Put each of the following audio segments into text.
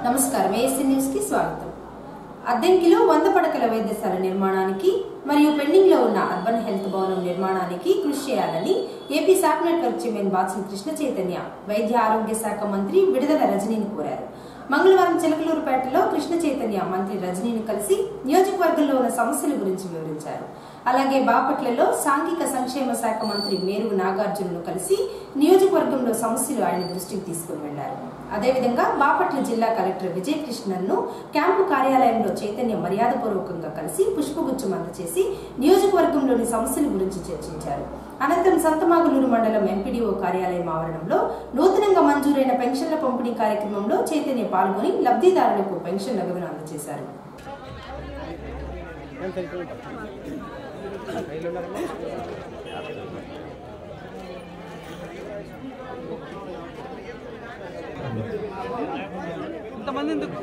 నమస్కారం ASC news కి స్వాగతం అద్దెంకిలో వంద పడకల వైద్యశాల నిర్మాణానికి మరియు పెండింగ్ లో ఉన్న అర్బన్ హెల్త్ భవనం నిర్మాణానికి కృషి చేయాలని AP SAC network chairman Bathsam Krishna Chaitanya వైద్య ఆరోగ్య శాఖ మంత్రి విడుదల రజనీని కోరారు మంగళవారం చిలకలూరుపేటలో కృష్ణ చైతన్య మంత్రి రజనీని కలిసి నియోజకవర్గంలో ఉన్న సమస్యల గురించి వివరించారు అలాగే బాపట్లలో సాంఘిక సంక్షేమ శాఖ మంత్రి మేరుగు నాగార్జునను కలిసి నియోజకవర్గంలో సమస్యలు ఆయన దృష్టికి తీసుకుని వెళ్లారు అదేవిధంగా బాపట్ల జిల్లా కలెక్టర్ విజయ్ కృష్ణన్ను క్యాంపు కార్యాలయంలో చైతన్య మర్యాదపూర్వకంగా కలిసి పుష్పగుచ్చం అందజేసి నియోజకవర్గంలోని సమస్యల గురించి చర్చించారు అనంతరం సంతమాగులూరు మండలం ఎంపీడీఓ కార్యాలయం ఆవరణంలో నూతనంగా మంజూరైన పెన్షన్ల పంపిణీ కార్యక్రమంలో చైతన్య పాల్గొని లబ్ధిదారులకు పెన్షన్ నగదును అందజేశారు ఇంతమంది ఎందుకు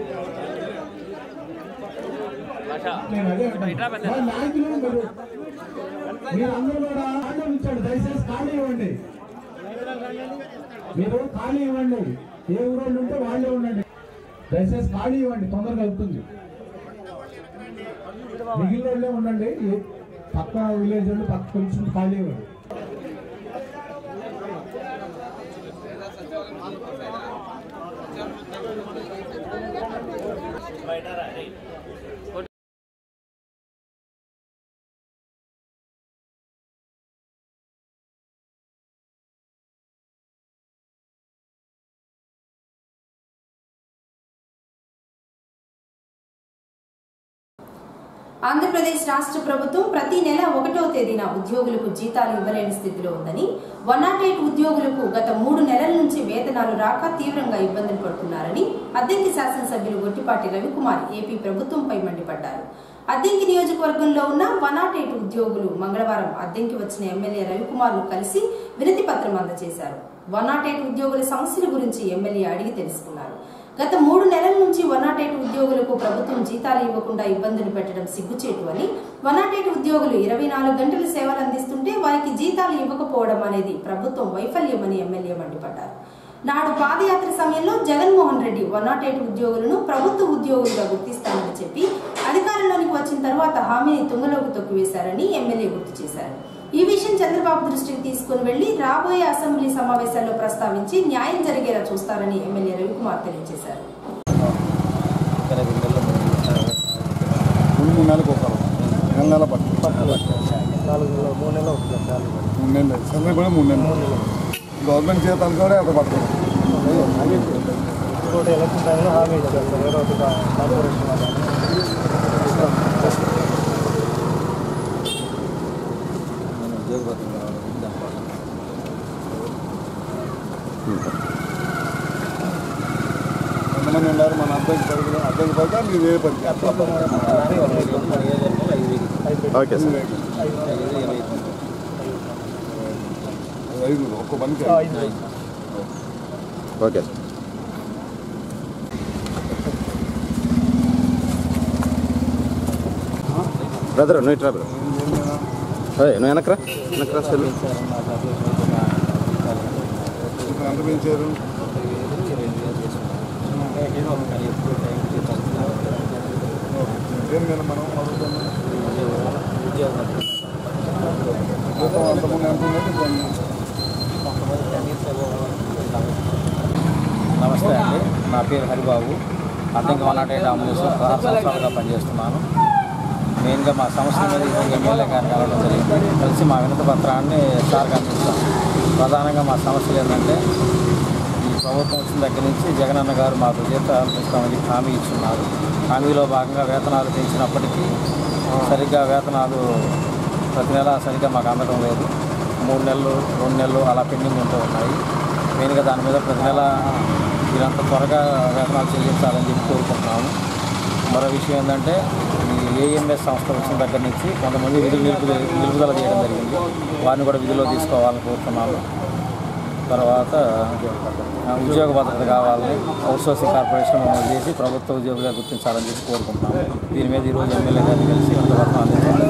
నేను అదే అంటున్నా. మా నాయకులు మీరు మీరందరూ కూడా ఖాళీ ఉంచండి దయచేసి ఖాళీ ఇవ్వండి మీరు ఖాళీ ఇవ్వండి ఏ ఊరోళ్ళు ఉంటే వాళ్ళే ఉండండి దయచేసి ఖాళీ ఇవ్వండి తొందరగా అవుతుంది మిగిలిన వాళ్ళే ఉండండి ఈ పక్క విలేజ్ వాళ్ళు పక్క కొంచెం ఖాళీ ఇవ్వండి ఆంధ్రప్రదేశ్ రాష్ట్ర ప్రభుత్వం ప్రతి నెల ఒకటో తేదీన ఉద్యోగులకు జీతాలు ఇవ్వలేని స్థితిలో ఉందని వన్ నాట్ ఎయిట్ ఉద్యోగులకు గత మూడు నెలల నుంచి వేతనాలు రాక తీవ్రంగా ఇబ్బందులు పడుతున్నారని అద్దెంకి శాసనసభ్యులు గొట్టిపాటి రవికుమార్ ఏపీ ప్రభుత్వంపై మండిపడ్డారు అద్దెంకి నియోజకవర్గంలో ఉన్న వన్ నాట్ ఎయిట్ ఉద్యోగులు మంగళవారం అద్దెంకి వచ్చిన ఎమ్మెల్యే రవికుమార్ ను కలిసి వినతి పత్రం అందజేశారు వన్ నాట్ ఎయిట్ ఉద్యోగుల సమస్యల గురించి ఎమ్మెల్యే అడిగి తెలుసుకున్నారు గత మూడు నెలల నుంచి వన్ నాట్ ఎయిట్ ఉద్యోగులకు ప్రభుత్వం జీతాలు ఇవ్వకుండా ఇబ్బందులు పెట్టడం సిగ్గుచేటు అని వన్ నాట్ ఎయిట్ ఉద్యోగులు ఇరవై నాలుగు గంటలు సేవలు అందిస్తుంటే వారికి జీతాలు ఇవ్వకపోవడం అనేది ప్రభుత్వం వైఫల్యమని ఎమ్మెల్యే మండిపడ్డారు నాడు పాదయాత్ర సమయంలో Jaganmohan Reddy one not eight ఉద్యోగులను ప్రభుత్వ ఉద్యోగులుగా గుర్తిస్తామని చెప్పి అధికారంలోనికి వచ్చిన తర్వాత హామీని తుంగలోకి తొక్కివేశారని ఎమ్మెల్యే గుర్తు చేశారు ఈ విషయం చంద్రబాబు దృష్టికి తీసుకుని వెళ్లి రాబోయే అసెంబ్లీ సమావేశాల్లో ప్రస్తావించి న్యాయం జరిగేలా చూస్తారని ఎమ్మెల్యే రవికుమార్ తెలియజేశారు మూడు మూడు నెలలకు ఒకరు నెల నెల పట్టు నాలుగు మూడు నెలలు అవుతుంది చాలు మూడు నెలలు సమ్మె కూడా మూడు నెలలు గవర్నమెంట్ జీతాలు కూడా ఎంత పడుతుంది ఇంకోటి ఎలక్షన్ టైంలో హామీ ఇచ్చారు సార్ ఏదో ఒకటి కార్పొరేషన్ వాళ్ళు. ఎంతమంది ఉన్నారు మన అద్దెకి పడుతుంది అద్దెకి పడితే మీరు ఏ పడి ఓకే సార్ ఐదు ఒక్క పనికి ఆ, ఐదు. ఐదు. ఓకే సార్ బ్రదర్ నువ్వు ఇట్రా బ్రదర్ అదే నువ్వు వెనకరా వెనకరా సెల్ ఇప్పుడు ఎంత పెంచారు ఏం మీద మనం అడుగుతున్నాం జీతం అంతకుముందు ఎంత ఉన్నది ఇప్పుడు నమస్తే అండి నా పేరు Haribabu Addanki one not eight ambulance పదహారు సంవత్సరాలుగా పనిచేస్తున్నాను మెయిన్గా మా సమస్యల మీద ఈరోజు ఎమ్మెల్యే గారిని కలవడం జరిగింది కలిసి మా వినతి పత్రాన్ని సార్కి అందిస్తాం ప్రధానంగా మా సమస్యలు ఏంటంటే ఈ ప్రభుత్వం వచ్చిన దగ్గర నుంచి జగనన్న గారు మాకు జీతాలు ఇస్తామని చెప్పి హామీ ఇచ్చున్నారు హామీలో భాగంగా వేతనాలు పెంచినప్పటికీ సరిగ్గా వేతనాలు ప్రతి నెల సరిగ్గా మాకు అందడం లేదు మూడు నెలలు రెండు నెలలు అలా పెండింగ్ ఉంటూ ఉన్నాయి మెయిన్గా దాని మీద ప్రతి నెల వీరంత త్వరగా వేతనాలు చెల్లించాలని చెప్పి కోరుకుంటున్నాము మరో విషయం ఏంటంటే ఈ ఏఎంఎస్ సంస్థ వచ్చిన దగ్గర నుంచి కొంతమంది విధులు నిలుపుదల నిలుపుదల చేయడం జరిగింది వారిని కూడా విధుల్లో తీసుకోవాలని కోరుతున్నాము తర్వాత ఆ, ఉద్యోగ భద్రత కావాలని అవుట్సోర్సింగ్ కార్పొరేషన్ మమ్మల్ని చేసి ప్రభుత్వ ఉద్యోగులుగా గుర్తించాలని చెప్పి కోరుకుంటున్నాము దీని మీద ఈరోజు ఎమ్మెల్యే గారిని కలిసి అంతవరకు అందించాలి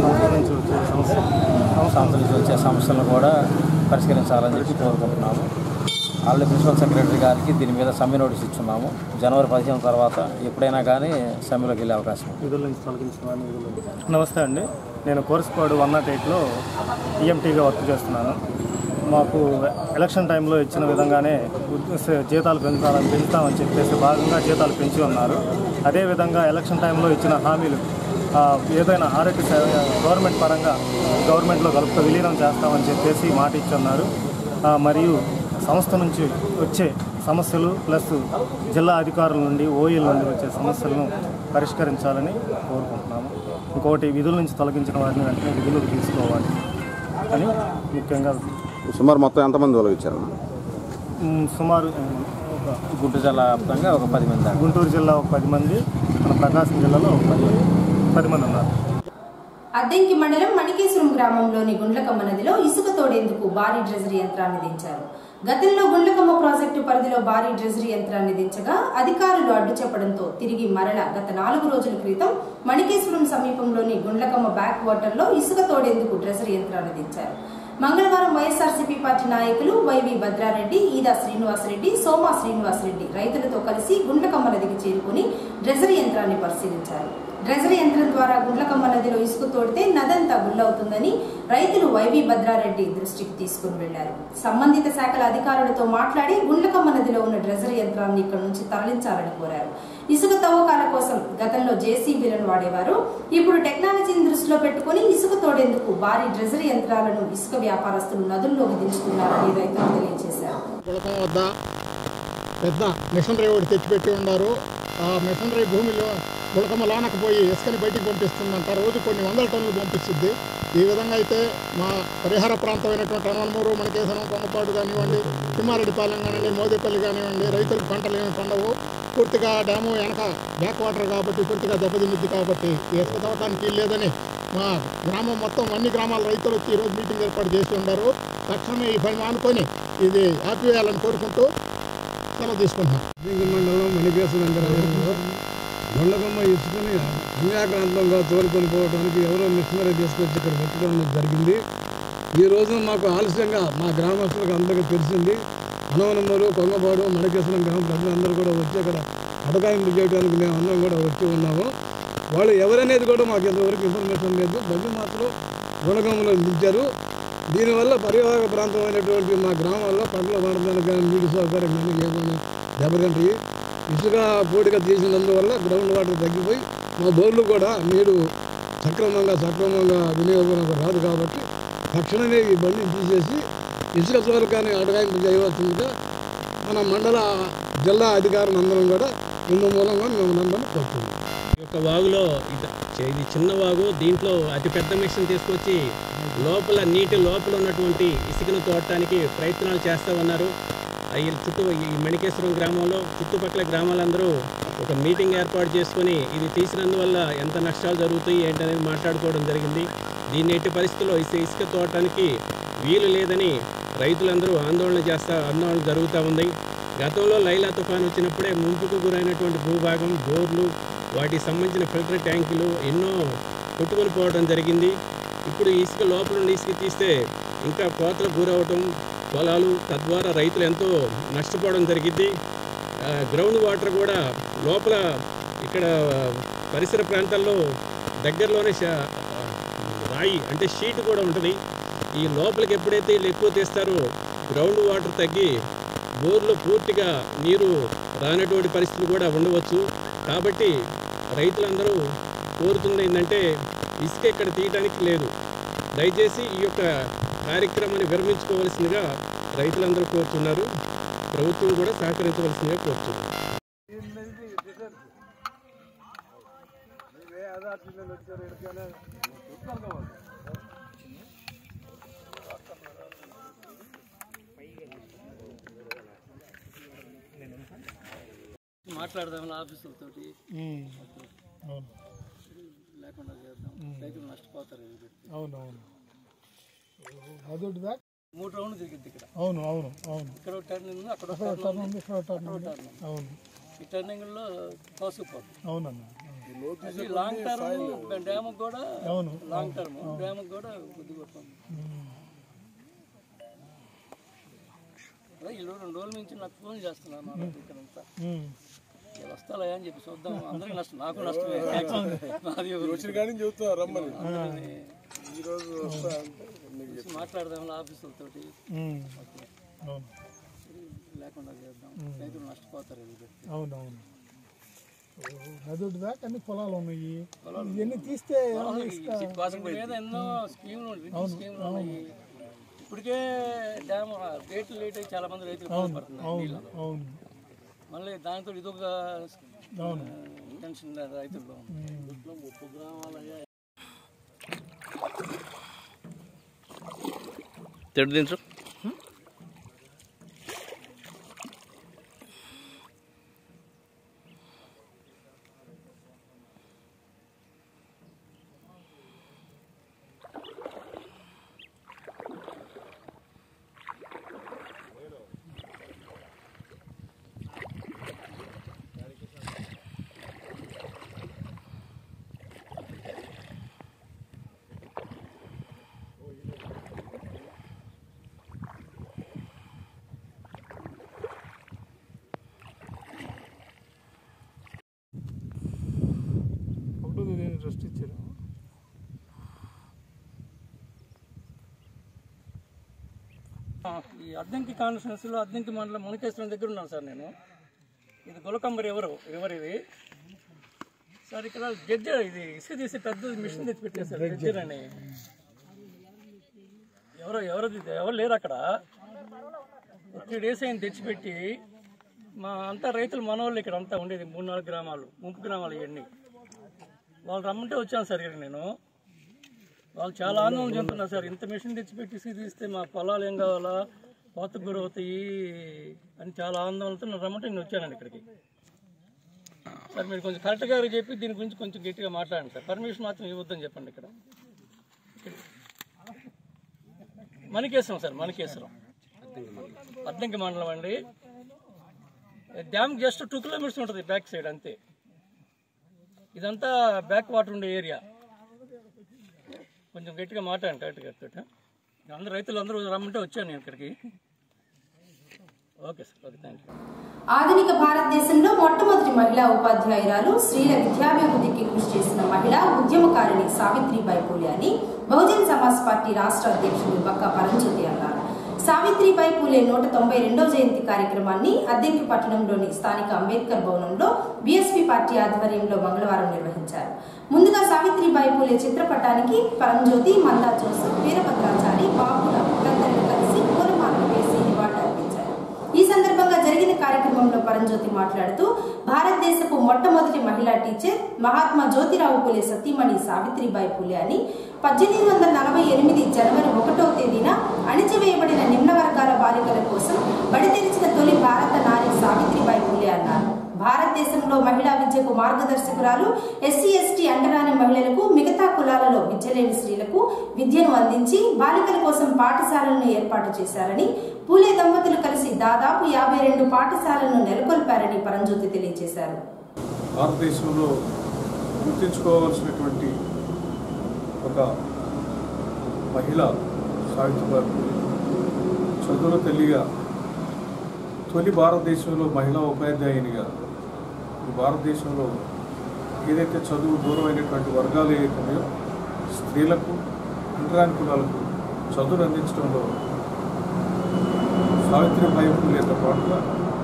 సంస్థ నుంచి వచ్చే సమస్యలను కూడా పరిష్కరించాలని చెప్పి కోరుకుంటున్నాము ఆల్రెడీ ప్రిన్సిపల్ సెక్రటరీ గారికి దీని మీద సమ్మె నోటీస్ ఇచ్చున్నాము జనవరి పదిహేను తర్వాత ఎప్పుడైనా కానీ సమ్మెలోకి వెళ్ళే అవకాశం ఉంది. విధుల నుంచి తొలగించిన వారిని విధుల నుంచి నమస్తే అండి నేను కోర్స్పాడు వన్ నాట్ ఎయిట్లో ఈఎంటీగా వర్క్ చేస్తున్నాను మాకు ఎలక్షన్ టైంలో ఇచ్చిన విధంగానే ఉద్ద- జీతాలు పెంచాలని పెంచుతామని చెప్పేసి భాగంగా జీతాలు పెంచి ఉన్నారు అదేవిధంగా ఎలక్షన్ టైంలో ఇచ్చిన హామీలు ఆ, ఏదైనా ఆరోగ్య సేవ గవర్నమెంట్ పరంగా గవర్నమెంట్లో కలుపుతూ విలీనం చేస్తామని చెప్పేసి మాట ఇచ్చి ఉన్నారు ఆ, మరియు సంస్థ నుంచి వచ్చే సమస్యలు ప్లస్ జిల్లా అధికారుల నుండి ఓఈల నుండి వచ్చే సమస్యలను పరిష్కరించాలని కోరుకుంటున్నాము ఇంకోటి విధుల నుంచి తొలగించిన వారిని వెంటనే విధులకు తీసుకోవాలి అని ముఖ్యంగా సుమారు మొత్తం ఎంతమంది తొలగించారు మ్, సుమారు ఉమ్, ఒక గుంటూరు జిల్లా వ్యాప్తంగా ఒక పది మంది దాకా గుంటూరు జిల్లా ఒక పది మంది మన ప్రకాశం జిల్లాలో ఒక పది పది మంది ఉన్నారు అద్దెంకి మండలం మణికేశ్వరం గ్రామంలోని గుండ్లకమ్మ నదిలో ఇసుక తోడేందుకు భారీ డ్రెజరీ యంత్రాన్ని దించారు గతంలో గుండ్లకమ్మ ప్రాజెక్టు పరిధిలో భారీ డ్రెజరీ యంత్రాన్ని దించగా అధికారులు అడ్డు చెప్పడంతో తిరిగి మరల గత నాలుగు రోజుల క్రితం మణికేశ్వరం సమీపంలోని గుండ్లకమ్మ బ్యాక్ వాటర్లో ఇసుక తోడేందుకు డ్రెజరీ యంత్రాన్ని దించారు మంగళవారం వైఎస్ఆర్సీపీ పార్టీ నాయకులు వైవి భద్రారెడ్డి ఈదా శ్రీనివాసరెడ్డి సోమా శ్రీనివాసరెడ్డి రైతులతో కలిసి గుండ్లకమ్మ నదికి చేరుకుని డ్రెజరీ యంత్రాన్ని పరిశీలించారు డ్రెజరీ యంత్రం ద్వారా గుండ్లకమ్మ నదిలో ఇసుక తోడితే నదంతా గుల్లవుతుందని రైతులు వైవి భద్రారెడ్డి దృష్టికి తీసుకుని వెళ్లారు సంబంధిత శాఖల అధికారులతో మాట్లాడి గుండ్లకమ్మ నదిలో ఉన్న డ్రెజరీ యంత్రాన్ని ఇక్కడ నుంచి తరలించాలని కోరారు ఇసుక తవ్వకాల కోసం గతంలో జేసీబీలను వాడేవారు ఇప్పుడు టెక్నాలజీని దృష్టిలో పెట్టుకుని ఇసుక తోడేందుకు భారీ డ్రెజరీ యంత్రాలను ఇసుక వ్యాపారస్తులు నదుల్లోకి దించుతున్నారని రైతులు తెలియజేశారు కుళకం వద్ద పెద్ద మిషనరీ ఒకటి తెచ్చిపెట్టి ఉన్నారు ఆ మిషనరీ భూమిలో కుళకమ్మ లోనకు పోయి ఇసుకని బయటికి పంపిస్తుందంట రోజు కొన్ని వందల టన్నులు పంపిస్తుంది ఈ విధంగా అయితే మా పరిహార ప్రాంతమైనటువంటి అనవనమూరు మణికేశ్వరం కొంగపాడు కానివ్వండి తిమ్మారెడ్డిపాలెం కానివ్వండి మోదేపల్లి కానివ్వండి రైతులకు పంటలు ఏమి పండవు పూర్తిగా డ్యాము వెనక బ్యాక్ వాటర్ కాబట్టి పూర్తిగా దెబ్బతింది కాబట్టి ఈ ఇసుక తవ్వటానికి లేదని మా గ్రామం మొత్తం అన్ని గ్రామాల రైతులు వచ్చి ఈరోజు మీటింగ్ ఏర్పాటు చేసి ఉన్నారు తక్షణమే ఈ పని మానుకొని ఇది ఆపివేయాలని కోరుకుంటూ సెలవు తీసుకుంటున్నాం సింగ మండలం మణికేశ్వరం గ్రామంలో గుండగమ్మ ఇసుకని అన్యాక్రాంతంగా తోలుకొని పోవడానికి ఎవరో మిషనరీ తీసుకొచ్చి ఇక్కడ పెట్టడం జరిగింది ఈ రోజున మాకు ఆలస్యంగా మా గ్రామస్తులకు అందరికీ తెలిసింది అనవనమ్మరు కొంగపాడు మణికేశ్వరం గ్రామ ప్రజలందరూ కూడా వచ్చి అక్కడ అడగాయింపు చేయడానికి మేము అందరం కూడా వచ్చి ఉన్నాము వాళ్ళు ఎవరనేది కూడా మాకు ఇంతవరకు ఇన్ఫర్మేషన్ లేదు బండి మాత్రం గుణగమ్మలో నిలిచారు దీనివల్ల పరివాహక ప్రాంతమైనటువంటి మా గ్రామాల్లో పంటలు పండడానికి కానీ నీటి సౌకర్యం కానీ ఏమైనా దెబ్బతింటాయి ఇసుక పూడిగా తీసినందువల్ల గ్రౌండ్ వాటర్ తగ్గిపోయి మా బోర్లు కూడా నీరు సక్రమంగా సక్రమంగా వినియోగం రాదు కాబట్టి తక్షణమే ఈ బండిని తీసేసి ఇసుక తోలకాన్ని అడగాయింపు చేయవలసిందిగా మన మండల జిల్లా అధికారులు అందరం కూడా ఇందు మూలంగా మేము నందని కోరుతున్నాం ఈ యొక్క వాగులో ఇది చే- ఇది చిన్న వాగు దీంట్లో అతి పెద్ద మిషన్ తీసుకొచ్చి లోపల నీటి లోపల ఉన్నటువంటి ఇసుకను తోడటానికి ప్రయత్నాలు చేస్తూ ఉన్నారు ఆ ఈ చుట్టూ ఈ మణికేశ్వరం గ్రామంలో చుట్టుపక్కల గ్రామాలందరూ ఒక మీటింగ్ ఏర్పాటు చేసుకొని ఇది తీసినందువల్ల ఎంత నష్టాలు జరుగుతాయి ఏంటనేది మాట్లాడుకోవడం జరిగింది దీన్ని ఎట్టి పరిస్థితుల్లో ఇసు ఇసుక తోడటానికి వీలు లేదని రైతులందరూ ఆందోళన చేస్తా ఆందోళన జరుగుతూ ఉంది గతంలో లైలా తుఫాన్ వచ్చినప్పుడే ముంపుకు గురైనటువంటి భూభాగం బోర్లు వాటికి సంబంధించిన ఫిల్టర్ ట్యాంకులు ఎన్నో కొట్టుకొని పోవడం జరిగింది ఇప్పుడు ఈ ఇసుక లోపల నుండి ఇసుక తీస్తే ఇంకా కోతలకు గురవటం పొలాలు తద్వారా రైతులు ఎంతో నష్టపోవడం జరిగింది ఆ, గ్రౌండ్ వాటర్ కూడా లోపల ఇక్కడ పరిసర ప్రాంతాల్లో దగ్గరలోనే షా- రాయి అంటే షీట్ కూడా ఉంటుంది ఈ లోపలికి ఎప్పుడైతే వీళ్ళు ఎక్కువ తీస్తారో గ్రౌండ్ వాటర్ తగ్గి బోర్లో పూర్తిగా నీరు రానటువంటి పరిస్థితులు కూడా ఉండవచ్చు కాబట్టి రైతులందరూ కోరుతుంది ఏంటంటే ఇసుక ఇక్కడ తీయడానికి లేదు దయచేసి ఈ యొక్క కార్యక్రమాన్ని విరమించుకోవాల్సిందిగా రైతులందరూ కోరుతున్నారు ప్రభుత్వం కూడా సహకరించవలసిందిగా కోరుతున్నారు మాట్లాడదాం ఆఫీసులతోటి అవును లేకుండా చేద్దాం రైతులు నష్టపోతారు ఇది పెడితే. అవునవును అదొకటి బ్యాక్ మూడు రౌండ్లు తిరిగింది ఇక్కడ అవును అవును అవును ఇక్కడ ఒక టర్నింగ్ ఉంది అక్కడ ఒక ఇక్కడ టర్న్ టర్న్ ఉంది ఉంది ఇక్కడ టర్న్ ఉంది టర్న్ ఉంది. అవును ఈ టర్నింగ్లో తోసుకుపోతుంది అవునన్న అది లాంగ్ టర్మ్ డ్యామ్ కూడా అవును లాంగ్ టర్మ్ డ్యామ్ కూడా బుద్ధి కొడుతుంది అదే ఈ రెండు రోజుల నుంచి నాకు ఫోన్ చేస్తున్నాను మా ఇక్కడంతా ఇక వస్తాలే అని చెప్పి చూద్దాం అందరికీ నష్టం నాకు నష్టమే నాది వచ్చిన కానీ చెబుతా రమ్మని అందరినీ ఈ రోజు వస్తా అంటే వచ్చి మాట్లాడదాం ఆఫీసులతోటి అవును లేకుండా చేద్దాం రైతులు నష్టపోతారు ఇది పెడితే. అవునవును నదుడు దాకా అన్ని పొలాలు ఉన్నాయి ఇవన్నీ తీస్తే ఏమన్నా ఇసుక దీని మీద ఎన్నో స్కీములు విద్యుత్ స్కీములు ఉన్నాయి ఇప్పటికే డ్యామ్ రేట్లు లేట్ అయ్యి చాలా మంది రైతులు ఇబ్బంది పడుతున్నారు అవును నీళ్ళలో. అవును మళ్ళీ దానితో ఇదొక అవును టెన్షన్ రైతుల్లో ఇట్లా ముప్పు గ్రామాలయ్యా తెడు దించు అప్పుడు దీన్ని రెస్ట్ ఇచ్చారు ఈ అద్దంకి కాన్స్టిట్యున్సీలో అద్దంకి మండలం మునకేశ్వరం దగ్గర ఉన్నాను సార్ నేను ఇది గులకంబరి ఎవరు ఎవరు ఇది సార్ ఇక్కడ జడ్జర్ ఇది ఇసుక తీసి పెద్ద మిషన్ తెచ్చి పెట్టేశారు జడ్జర్ అని ఎవరో ఎవరు ఎవరు లేరు అక్కడ త్రీ డేస్ అయింది తెచ్చిపెట్టి మా అంతా రైతులు మనవాళ్ళు ఇక్కడ అంతా ఉండేది మూడు నాలుగు గ్రామాలు ముంపు గ్రామాలు ఇవన్నీ వాళ్ళు రమ్మంటే వచ్చాను సార్ ఇక్కడ నేను వాళ్ళు చాలా ఆందోళన చెందుతున్నారు సార్ ఇంత మిషన్ తెచ్చిపెట్టి ఇసుక తీస్తే మా పొలాలు ఏం కావాలా కోత గురవుతాయి అని చాలా ఆందోళనతో నన్ను రమ్మంటే నేను వచ్చానండి ఇక్కడికి సార్ మీరు కొంచెం కరెక్ట్గా చెప్పి దీని గురించి కొంచెం గట్టిగా మాట్లాడండి సార్ పర్మిషన్ మాత్రం ఇవ్వద్దని చెప్పండి ఇక్కడ మణికేశ్వరం సార్ మణికేశ్వరం అద్దంకి మండలం అండి డ్యామ్ జస్ట్ టూ కిలోమీటర్స్ ఉంటుంది బ్యాక్ సైడ్ అంతే ఇదంతా బ్యాక్ వాటర్ ఉండే ఏరియా కొంచెం గట్టిగా మాట్లాడండి కరెక్ట్గా కరెక్ట్ అందరూ రైతులు అందరూ రమ్మంటే వచ్చాను నేను ఇక్కడికి okay sir okay thank you ఆధునిక భారతదేశంలో మొట్టమొదటి మహిళా ఉపాధ్యాయురాలు స్త్రీల విద్యాభివృద్ధికి కృషి చేసిన మహిళా ఉద్యమకారిణి సావిత్రిబాయి పూలే అని బహుజన్ సమాజ్ పార్టీ రాష్ట్ర అధ్యక్షుడు బక్క పరంజ్యోతి అన్నారు సావిత్రిబాయి పూలే నూట తొంభై రెండవ జయంతి కార్యక్రమాన్ని అద్దెంకి పట్టణంలోని స్థానిక అంబేద్కర్ భవనంలో బీఎస్పీ పార్టీ ఆధ్వర్యంలో మంగళవారం నిర్వహించారు ముందుగా సావిత్రిబాయి పూలే చిత్రపటానికి పరంజ్యోతి మందా జోసఫ్ వీరభద్రాచారి బాబురావు తదితరులు కలిసి పూలమాలలు వేసి నివాళులర్పించారు ఈ సందర్భంగా జరిగిన కార్యక్రమంలో పరంజ్యోతి మాట్లాడుతూ భారతదేశపు మొట్టమొదటి మహిళా టీచర్ మహాత్మా జ్యోతిరావు పూలే సతీమణి సావిత్రిబాయి పూలే అని పద్దెనిమిది వందల నలభై ఎనిమిది జనవరి ఒకటవ తేదీన అణిచివేయబడిన నిమ్న వర్గాల బాలికల కోసం బడి తెరిచిన తొలి భారత నారి సావిత్రిబాయి పూలే అన్నారు భారతదేశంలో మహిళా విద్యకు మార్గదర్శకురాలు ఎస్సీ ఎస్టీ అంటరాని మహిళలకు మిగతా కులాలలో విద్య లేని స్త్రీలకు విద్యను అందించి బాలికల కోసం పాఠశాలలను ఏర్పాటు చేశారని పూలే దంపతులు కలిసి దాదాపు యాభై రెండు పాఠశాలలను నెలకొల్పారని పరంజ్యోతి తెలియజేశారు భారతదేశంలో గుర్తించుకోవాల్సినటువంటి ఒక మహిళ సావిత్రిబాయి పూలే చదువుల తల్లిగా తొలి భారతదేశంలో మహిళా ఉపాధ్యాయునిగా ఈ భారతదేశంలో ఏదైతే చదువు దూరమైనటువంటి వర్గాలు ఏవైతే ఉన్నాయో స్త్రీలకు అంటరాని కులాలకు చదువును అందించడంలో సావిత్రిబాయి పూలేతో పాటుగా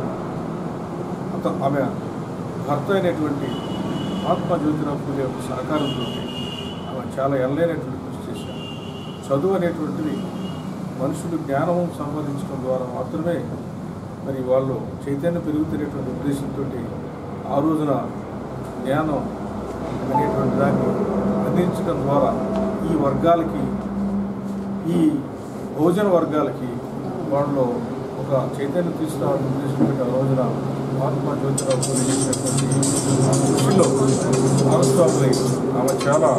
అత ఆమె భర్త అయినటువంటి మహాత్మా జ్యోతిరావు పూలే యొక్క సహకారంతో ఆమె చాలా ఎల్లైనటువంటి కృషి చేశారు చదువు అనేటువంటిది మనుషులు జ్ఞానం సంపాదించడం ద్వారా మాత్రమే మరి వాళ్ళు చైతన్యం పెరుగుతున్నటువంటి ఉద్దేశంతో ఆ రోజున జ్ఞానం అనేటువంటి దాన్ని అందించడం ద్వారా ఈ వర్గాలకి ఈ భోజన వర్గాలకి వాళ్ళు ఒక చైతన్యం తీసుకురావాలని ఉద్దేశంతో ఆ రోజున మహాత్మా జ్యోతిరావు పూలే చేసినటువంటి ఆ కృషిలో భాగస్వాములై ఆమె చాలా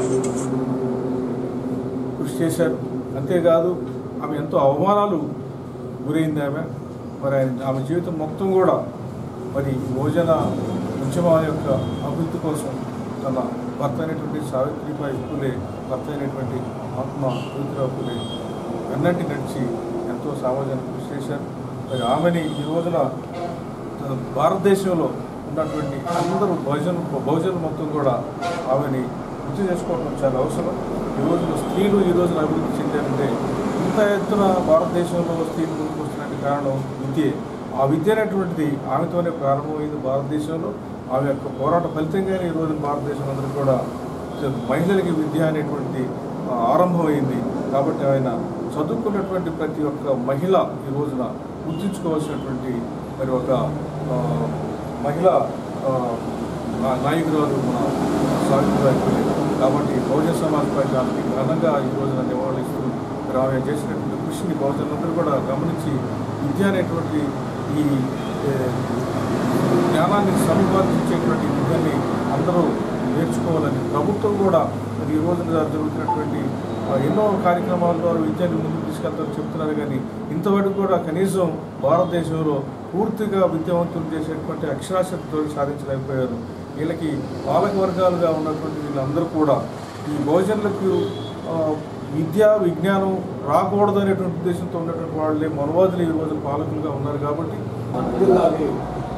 కృషి చేశారు అంతేకాదు ఆమె ఎంతో అవమానాలు గురైంది ఆమె మరి ఆయన- ఆమె జీవితం మొత్తం కూడా మరి భోజన ఉద్యమాల యొక్క అభివృద్ధి కోసం తన భర్త అయినటువంటి సావిత్రిబాయి పూలే భర్త అయినటువంటి మహాత్మా జ్యోతిరావు పూలే వెన్నంటి నడిచి ఎంతో సామాజిక కృషి చేశారు మరి ఆమెని ఈ రోజున ఆ, భారతదేశంలో ఉన్నటువంటి అందరూ బహుజన బహుజనులు మొత్తం కూడా ఆమెని గుర్తు చేసుకోవడం చాలా అవసరం ఈ రోజున స్త్రీలు ఈ రోజున అభివృద్ధి చెందారంటే ఇంత ఎత్తున భారతదేశంలో స్త్రీలు ముందుకు వస్తున్నటువంటి కారణం విద్యే ఆ విద్య అనేటువంటిది ఆమెతోనే ప్రారంభమైంది భారతదేశంలో ఆమె యొక్క పోరాట ఫలితంగానే ఈ రోజున భారతదేశం అందరూ కూడా మహిళలకి విద్య అనేటువంటి ఆ, ఆరంభమైంది కాబట్టి ఆయన చదువుకున్నటువంటి ప్రతి ఒక్క మహిళ ఈ రోజున గుర్తించుకోవాల్సినటువంటి మరి ఒక ఆ, మహిళ ఆ, నా- నాయకురాలు మన సావిత్రిబాయి పూలే కాబట్టి బహుజన సమాజ్ పార్టీ ఆమెకి ఘనంగా ఈ రోజున నివాళిస్తూ మరి ఆమె చేసినటువంటి కృషిని బహుజనులందరూ కూడా గమనించి విద్య అనేటువంటి ఈ ఏ, జ్ఞానాన్ని సముపార్జించేటువంటి విద్యని అందరూ నేర్చుకోవాలని ప్రభుత్వం కూడా మరి ఈ రోజున జరుగుతున్నటువంటి ఆ, ఎన్నో కార్యక్రమాల ద్వారా విద్యని ముందుకు తీసుకెళ్తారని చెప్తున్నారు కానీ ఇంతవరకు కూడా కనీసం భారతదేశంలో పూర్తిగా విద్యావంతులు చేసేటువంటి అక్షరాస్యతతో సాధించలేకపోయారు వీళ్ళకి పాలక వర్గాలుగా ఉన్నటువంటి వీళ్ళందరూ కూడా ఈ బహుజనులకు ఆ, విద్య విజ్ఞానం రాకూడదు అనేటువంటి ఉద్దేశంతో ఉన్నటువంటి వాళ్ళే మనవాదులు ఈ రోజు పాలకులుగా ఉన్నారు కాబట్టి జిల్లాకి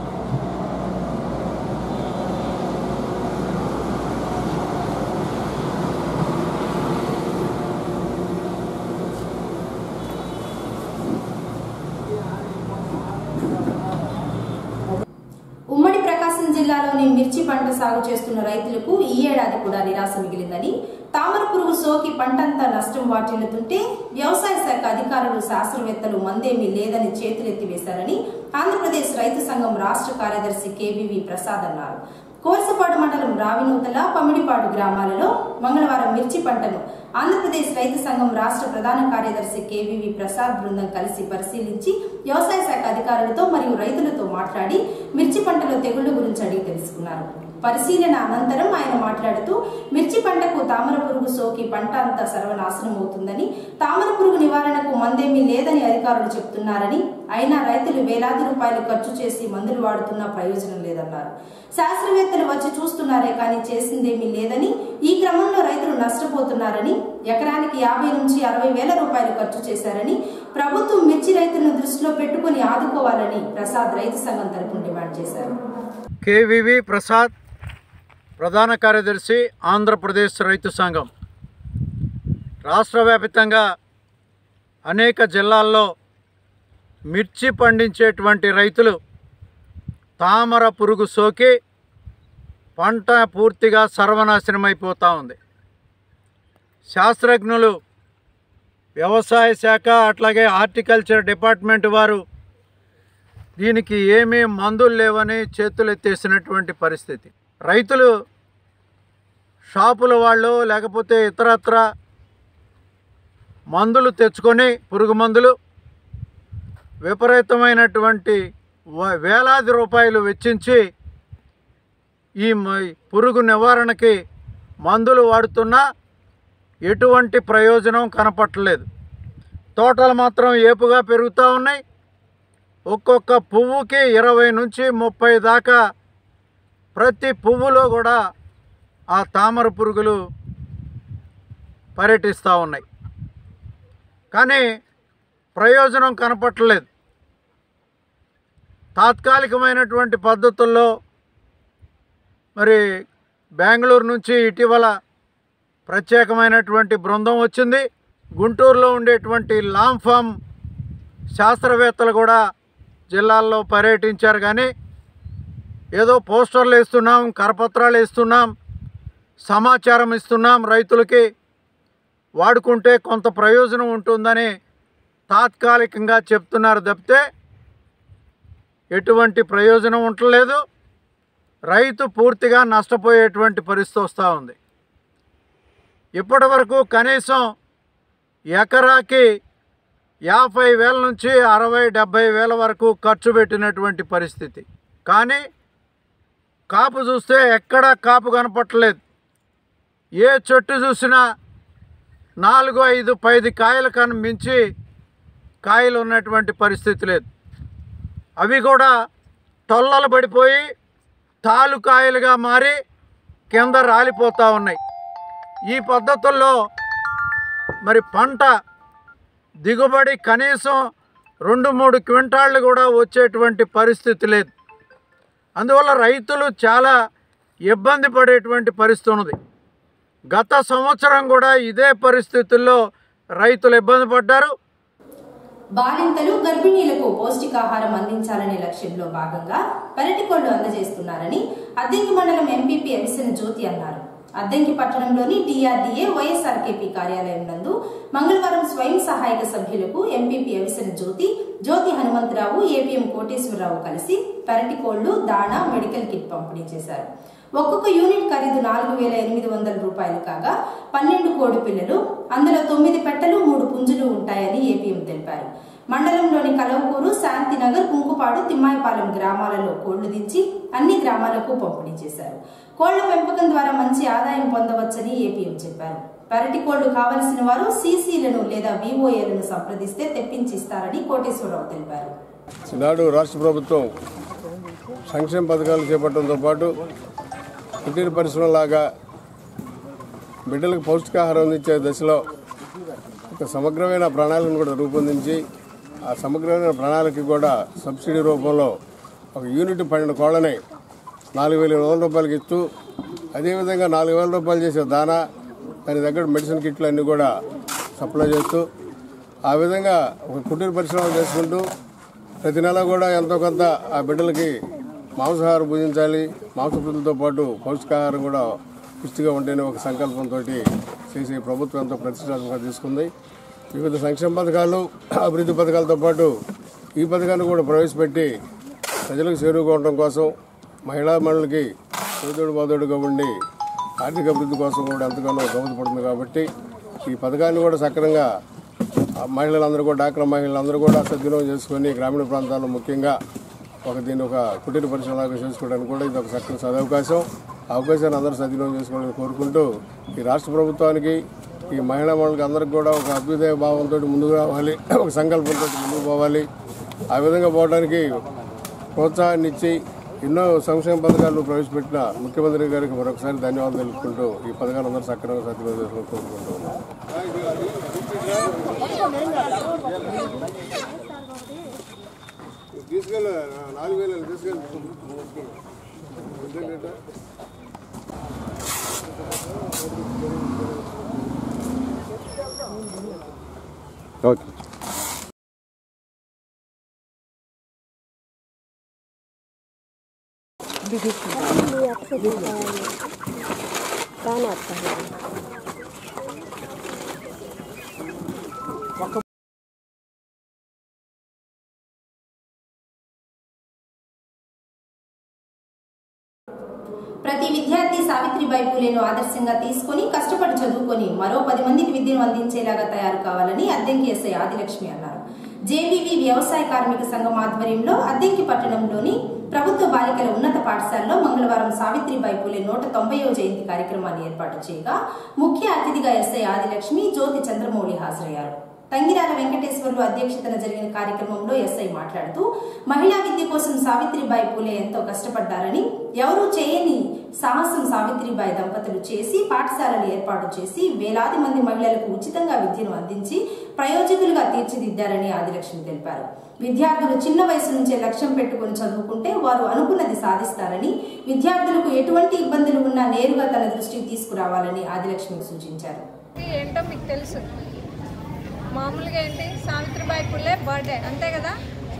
ఉమ్మడి ప్రకాశం జిల్లాలోని మిర్చి పంట సాగు చేస్తున్న రైతులకు ఈ ఏడాది కూడా నిరాశ మిగిలిందని తామర పురుగు సోకి పంటంతా నష్టం వాటిల్లుతుంటే వ్యవసాయ శాఖ అధికారులు శాస్త్రవేత్తలు మందేమీ లేదని చేతులెత్తి వేశారని ఆంధ్రప్రదేశ్ రైతు సంఘం రాష్ట్ర కార్యదర్శి కేవీవి ప్రసాద్ అన్నారు కోర్సపాడు మండలం రావినూతల పమిడిపాడు గ్రామాలలో మంగళవారం మిర్చి పంటను ఆంధ్రప్రదేశ్ రైతు సంఘం రాష్ట్ర ప్రధాన కార్యదర్శి కేవీవి ప్రసాద్ బృందం కలిసి పరిశీలించి వ్యవసాయ శాఖ అధికారులతో మరియు రైతులతో మాట్లాడి మిర్చి పంటలో తెగుళ్ల గురించి అడిగి తెలుసుకున్నారు పరిశీలన అనంతరం ఆయన మాట్లాడుతూ మిర్చి పంటకు తామర పురుగు సోకి పంట అంతా సర్వనాశనం అవుతుందని తామర పురుగు నివారణకు మందేమీ లేదని అధికారులు చెప్తున్నారని అయినా రైతులు వేలాది రూపాయలు ఖర్చు చేసి మందులు వాడుతున్నా ప్రయోజనం లేదన్నారు శాస్త్రవేత్తలు వచ్చి చూస్తున్నారే కానీ చేసిందేమీ లేదని ఈ క్రమంలో రైతులు నష్టపోతున్నారని ఎకరానికి యాభై నుంచి అరవై వేల రూపాయలు ఖర్చు చేశారని ప్రభుత్వం మిర్చి రైతులను దృష్టిలో పెట్టుకుని ఆదుకోవాలని ప్రసాద్ రైతు సంఘం తరపున డిమాండ్ చేశారు కేవివి ప్రసాద్ ప్రధాన కార్యదర్శి ఆంధ్రప్రదేశ్ రైతు సంఘం రాష్ట్ర వ్యాప్తంగా అనేక జిల్లాల్లో మిర్చి పండించేటువంటి రైతులు తామర పురుగు సోకి పంట పూర్తిగా సర్వనాశనమైపోతూ ఉంది శాస్త్రజ్ఞులు వ్యవసాయ శాఖ అట్లాగే హార్టికల్చర్ డిపార్ట్మెంట్ వారు దీనికి ఏమీ మందులు లేవని చేతులు ఎత్తేసినటువంటి పరిస్థితి రైతులు షాపుల వాళ్ళు లేకపోతే ఇతరత్ర మందులు తెచ్చుకొని పురుగు మందులు విపరీతమైనటువంటి వ- వేలాది రూపాయలు వెచ్చించి ఈ మ- పురుగు నివారణకి మందులు వాడుతున్నా ఎటువంటి ప్రయోజనం కనపట్టలేదు తోటలు మాత్రం ఏపుగా పెరుగుతూ ఉన్నాయి ఒక్కొక్క పువ్వుకి ఇరవై నుంచి ముప్పై దాకా ప్రతి పువ్వులో కూడా ఆ తామర పురుగులు పర్యటిస్తూ ఉన్నాయి కానీ ప్రయోజనం కనపట్టలేదు తాత్కాలికమైనటువంటి పద్ధతుల్లో మరి బెంగళూరు నుంచి ఇటీవల ప్రత్యేకమైనటువంటి బృందం వచ్చింది గుంటూరులో ఉండేటువంటి లాంగ్ ఫామ్ శాస్త్రవేత్తలు కూడా జిల్లాల్లో పర్యటించారు కానీ ఏదో పోస్టర్లు వేస్తున్నాం కరపత్రాలు వేస్తున్నాం సమాచారం ఇస్తున్నాం రైతులకి వాడుకుంటే కొంత ప్రయోజనం ఉంటుందని తాత్కాలికంగా చెప్తున్నారు తప్పితే ఎటువంటి ప్రయోజనం ఉండలేదు రైతు పూర్తిగా నష్టపోయేటువంటి పరిస్థితి వస్తూ ఉంది ఇప్పటి వరకు కనీసం ఎకరాకి యాభై వేల నుంచి అరవై డెబ్భై వేల వరకు ఖర్చు పెట్టినటువంటి పరిస్థితి కానీ కాపు చూస్తే ఎక్కడా కాపు కనపట్టలేదు ఏ చెట్టు చూసినా నాలుగు ఐదు పైది కాయలు కను మించి కాయలు ఉన్నటువంటి పరిస్థితి లేదు అవి కూడా తొల్లలు పడిపోయి తాలు కాయలుగా మారి కింద రాలిపోతూ ఉన్నాయి ఈ పద్ధతుల్లో మరి పంట దిగుబడి కనీసం రెండు మూడు క్వింటాళ్ళు కూడా వచ్చేటువంటి పరిస్థితి లేదు అందువల్ల రైతులు చాలా ఇబ్బంది పడేటువంటి పరిస్థితి ఉన్నది గత సంవత్సరం కూడా ఇదే పరిస్థితుల్లో రైతులు ఇబ్బంది పడ్డారు బాలింతలు గర్భిణీలకు పౌష్టికాహారం అందించాలనే లక్ష్యంలో భాగంగా పెరటి కోళ్లు అందజేస్తున్నారని అద్దెంకి మండలం ఎంపీపీ అవిసెన జ్యోతి అన్నారు అద్దెంకి పట్టణంలోని టీఆర్డీఏ వైఎస్ఆర్కేపీ కార్యాలయం నందు మంగళవారం స్వయం సహాయక సభ్యులకు ఎంపీపీ అవిసెన జ్యోతి జ్యోతి హనుమంతరావు ఏపీఎం కోటేశ్వరరావు కలిసి పెరటి కోళ్లు దాణా మెడికల్ కిట్ పంపిణీ చేశారు ఒక్కొక్క యూనిట్ ఖరీదు నాలుగు వేల ఎనిమిది వందల రూపాయలు కాగా పన్నెండు కోడి పిల్లలు అందులో తొమ్మిది పెట్టెలు మూడు పుంజులు ఉంటాయని ఏపీఎం తెలిపారు మండలంలోని కలవకూరు శాంతినగర్ కుంకుపాడు తిమ్మాయిపాలెం గ్రామాలలో కోళ్లు దించి అన్ని గ్రామాలకు పంపిణీ చేశారు కోళ్ల పెంపకం ద్వారా మంచి ఆదాయం పొందవచ్చని ఏపీఎం చెప్పారు పెరటి కోళ్లు కావలసిన వారు సీసీలను లేదా వివోఏలను సంప్రదిస్తే తెప్పించి ఇస్తారని కోటేశ్వరరావు తెలిపారు ఈనాడు రాష్ట్ర ప్రభుత్వం సంక్షేమ పథకాలు చేపట్టడంతో పాటు కుటీర పరిశ్రమలాగా బిడ్డలకు పౌష్టికాహారం అందించే దశలో ఒక సమగ్రమైన ప్రణాళికను కూడా రూపొందించి ఆ సమగ్రమైన ప్రణాళిక కూడా సబ్సిడీ రూపంలో ఒక యూనిట్ పన్నెండు కోళ్ళని నాలుగు వేల ఎనిమిది వందల రూపాయలకి ఇస్తూ అదేవిధంగా నాలుగు వేల రూపాయలు చేసే దానా దాని దగ్గర మెడిసిన్ కిట్లు అన్నీ కూడా సప్లై చేస్తూ ఆ విధంగా ఒక కుటీర పరిశ్రమ చేసుకుంటూ ప్రతి నెల కూడా ఎంతో కొంత ఆ బిడ్డలకి మాంసాహారం భుజించాలి మాంసకృతులతో పాటు పౌష్టికాహారం కూడా పుష్టిగా ఉంటేనే ఒక సంకల్పంతో చేసే ప్రభుత్వం ఎంతో ప్రతిష్టాత్మకంగా తీసుకుంది వివిధ సంక్షేమ పథకాలు అభివృద్ధి పథకాలతో పాటు ఈ పథకాన్ని కూడా ప్రవేశపెట్టి ప్రజలకు చేరువుగా ఉండటం కోసం మహిళా మండలికి చేదోడు బాదోడుగా ఉండి ఆర్థిక అభివృద్ధి కోసం కూడా ఎంతగానో దోహదపడుతుంది కాబట్టి ఈ పథకాన్ని కూడా సక్రమంగా ఆ మహిళలందరూ కూడా డాక్రా మహిళలందరూ కూడా సద్వినియోగం చేసుకొని గ్రామీణ ప్రాంతాల్లో ముఖ్యంగా ఒక దీన్ని ఒక కుటీర పరిశ్రమలాగా చేసుకోవడానికి కూడా ఇది ఒక చక్కని సదవకాశం ఆ అవకాశాన్ని అందరూ సద్వినియోగం చేసుకోవాలని కోరుకుంటూ ఈ రాష్ట్ర ప్రభుత్వానికి ఈ మహిళా మండలికి అందరికి కూడా ఒక అభ్యుదయ భావంతో ముందుకు రావాలి ఒక సంకల్పంతో ముందుకు పోవాలి ఆ విధంగా పోవడానికి ప్రోత్సాహాన్ని ఇచ్చి ఎన్నో సంక్షేమ పథకాలు ప్రవేశపెట్టిన ముఖ్యమంత్రి గారికి మరొకసారి ధన్యవాదాలు తెలుపుకుంటూ ఈ పథకాలు అందరూ సక్రమంగా సద్వినియోగం చేసుకోవాలని కోరుకుంటూ ఉన్నాం తీసుకెళ్ళి నాలుగు వేలు తీసుకెళ్ళి ఓకే ప్రతి విద్యార్థి సావిత్రిబాయి పూలేను ఆదర్శంగా తీసుకుని కష్టపడి చదువుకొని మరో పది మందికి విద్యను అందించేలాగా తయారు కావాలని అద్దెంకి ఎస్ఐ ఆదిలక్ష్మి అన్నారు జేబీవి వ్యవసాయ కార్మిక సంఘం ఆధ్వర్యంలో అద్దెంకి పట్టణంలోని ప్రభుత్వ బాలికల ఉన్నత పాఠశాలలో మంగళవారం సావిత్రిబాయి పూలే నూట తొంభైవ జయంతి కార్యక్రమాన్ని ఏర్పాటు చేయగా ముఖ్య అతిథిగా ఎస్ఐ ఆదిలక్ష్మి జ్యోతి చంద్రమౌళి హాజరయ్యారు తంగిరాల వెంకటేశ్వర్లు అధ్యక్షతన జరిగిన కార్యక్రమంలో ఎస్ఐ మాట్లాడుతూ మహిళా విద్య కోసం సావిత్రిబాయి పూలే ఎంతో కష్టపడ్డారని ఎవరూ చేయని సాహసం సావిత్రిబాయి దంపతులు చేసి పాఠశాలలు ఏర్పాటు చేసి వేలాది మంది మహిళలకు ఉచితంగా విద్యను అందించి ప్రయోజకులుగా తీర్చిదిద్దారని ఆదిలక్ష్మి తెలిపారు విద్యార్థులు చిన్న వయసు నుంచే లక్ష్యం పెట్టుకుని చదువుకుంటే వారు అనుకున్నది సాధిస్తారని విద్యార్థులకు ఎటువంటి ఇబ్బందులు ఉన్నా నేరుగా తన దృష్టికి తీసుకురావాలని ఆదిలక్ష్మి సూచించారు ఏంటో మీకు తెలుసు మామూలుగా ఏంటి సావిత్రిబాయి పుల్లే బర్త్డే అంతే కదా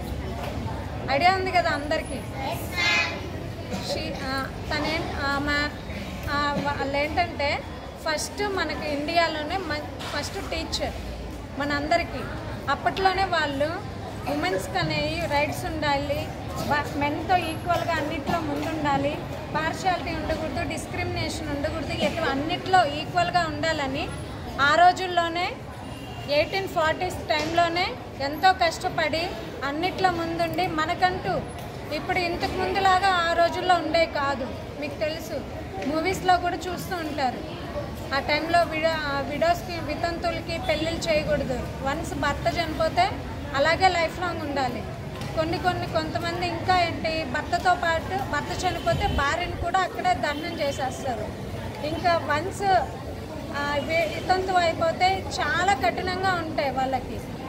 ఐడియా ఉంది కదా అందరికీ షీ తనే ఆమె ఆ, వాళ్ళు ఏంటంటే ఫస్ట్ మనకి ఇండియాలోనే ఫస్ట్ టీచర్ మనందరికీ అప్పట్లోనే వాళ్ళు ఉమెన్స్కి అనేవి రైట్స్ ఉండాలి మెన్తో ఈక్వల్గా అన్నిట్లో ముందుండాలి పార్షియాలిటీ ఉండకూడదు డిస్క్రిమినేషన్ ఉండకూడదు ఎటు అన్నిట్లో ఈక్వల్గా ఉండాలని ఆ రోజుల్లోనే ఎయిటీన్ ఫార్టీస్ టైంలోనే ఎంతో కష్టపడి అన్నిట్లో ముందుండి మనకంటూ ఇప్పుడు ఇంతకు ముందులాగా ఆ రోజుల్లో ఉండే కాదు మీకు తెలుసు మూవీస్లో కూడా చూస్తూ ఉంటారు ఆ టైంలో విడో విడోస్కి వితంతులకి పెళ్ళిళ్ళు చేయకూడదు వన్స్ భర్త చనిపోతే అలాగే లైఫ్ లాంగ్ ఉండాలి కొన్ని కొన్ని కొంతమంది ఇంకా ఏంటి భర్తతో పాటు భర్త చనిపోతే భార్యను కూడా అక్కడే దహనం చేసేస్తారు ఇంకా వన్స్ వితంతు అయిపోతే చాలా కఠినంగా ఉంటాయి వాళ్ళకి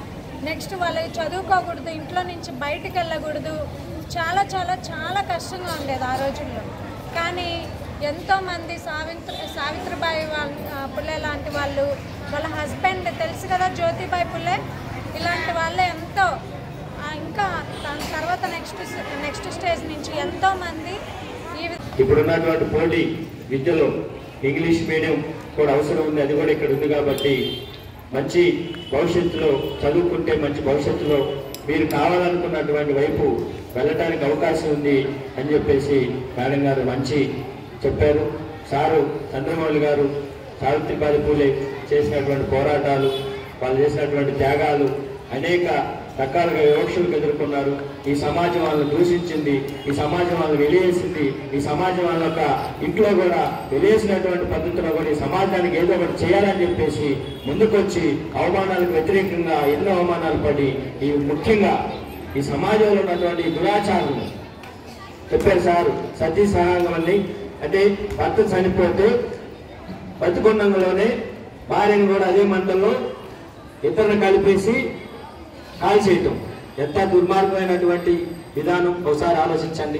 నెక్స్ట్ వాళ్ళు చదువుకోకూడదు ఇంట్లో నుంచి బయటికి వెళ్ళకూడదు చాలా చాలా చాలా కష్టంగా ఉండేది ఆ రోజుల్లో కానీ ఎంతోమంది సావిత్రి సావిత్రిబాయి వాళ్ళ ఆ, పుల్లే లాంటి వాళ్ళు వాళ్ళ హస్బెండ్ తెలుసు కదా జ్యోతిబాయి పుల్లే ఇలాంటి వాళ్ళే ఎంతో ఆ, ఇంకా దాని తర్వాత నెక్స్ట్ నెక్స్ట్ స్టేజ్ నుంచి ఎంతోమంది ఈ వి- ఇప్పుడున్నటువంటి పోటీ విద్యలో ఇంగ్లీష్ మీడియం కూడా అవసరం ఉంది అది కూడా ఇక్కడ ఉంది కాబట్టి మంచి భవిష్యత్తులో చదువుకుంటే మంచి భవిష్యత్తులో మీరు కావాలనుకున్నటువంటి వైపు వెళ్ళటానికి అవకాశం ఉంది అని చెప్పేసి మేడం గారు మంచి చెప్పారు సారు చంద్రమౌళి గారు సావిత్రిబాయి పూలే చేసినటువంటి పోరాటాలు వాళ్ళు చేసినటువంటి త్యాగాలు అనేక రకాలుగా వివక్షలకు ఎదుర్కొన్నారు ఈ సమాజం వాళ్ళని దూషించింది ఈ సమాజం వాళ్ళని వెలివేసింది ఈ సమాజం వాళ్ళ యొక్క ఇంట్లో కూడా వెలివేసినటువంటి పద్ధతిలో కూడా ఈ సమాజానికి ఏదో ఒకటి చేయాలని చెప్పేసి ముందుకొచ్చి అవమానాలకు వ్యతిరేకంగా ఎన్నో అవమానాలు పడి ఈ ముఖ్యంగా ఈ సమాజంలో ఉన్నటువంటి ఈ దురాచారం చెప్పారు సార్ సతీ సహాయం అని అంటే భర్త చనిపోతే బతుకున్నంలోనే భార్యను కూడా అదే మంటల్లో ఇతరులను కలిపేసి కాల్ చేయటం ఎంత దుర్మార్గమైనటువంటి విధానం ఒకసారి ఆలోచించండి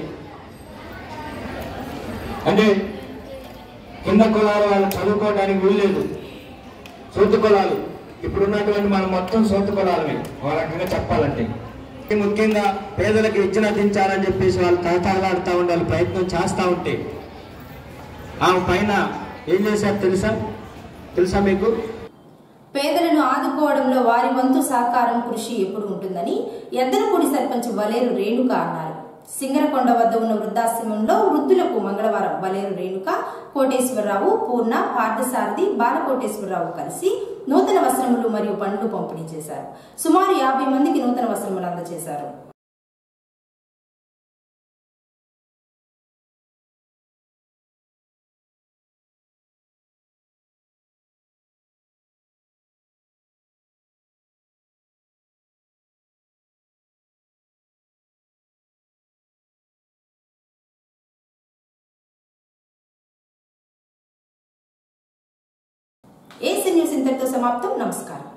అంటే కింద కులాల వాళ్ళు చదువుకోవడానికి వీల్లేదు సొంత కులాలు ఇప్పుడున్నటువంటి మనం మొత్తం సొంత కులాలమే ఒక రకంగా చెప్పాలంటే ముఖ్యంగా పేదలకు విద్యను అందించాలని చెప్పేసి వాళ్ళు తహతహలాడుతూ ఉండాలి ప్రయత్నం చేస్తూ ఉంటే ఆమె పైన ఏం చేశారు తెలుసా తెలుసా మీకు పేదలను ఆదుకోవడంలో వారి వంతు సహకారం కృషి ఎప్పుడు ఉంటుందని ఎద్దనపూడి సర్పంచ్ వలేరు రేణుక అన్నారు సింగరకొండ వద్ద ఉన్న వృద్ధాశ్రమంలో వృద్ధులకు మంగళవారం వలేరు రేణుక కోటేశ్వరరావు పూర్ణ పార్థసారథి బాలకోటేశ్వరరావు కలిసి నూతన వస్త్రములు మరియు పండ్లు పంపిణీ చేశారు సుమారు యాభై మందికి నూతన వస్త్రములు అందజేశారు ఏసీ న్యూస్ ఇంతటితో సమాప్తం నమస్కారం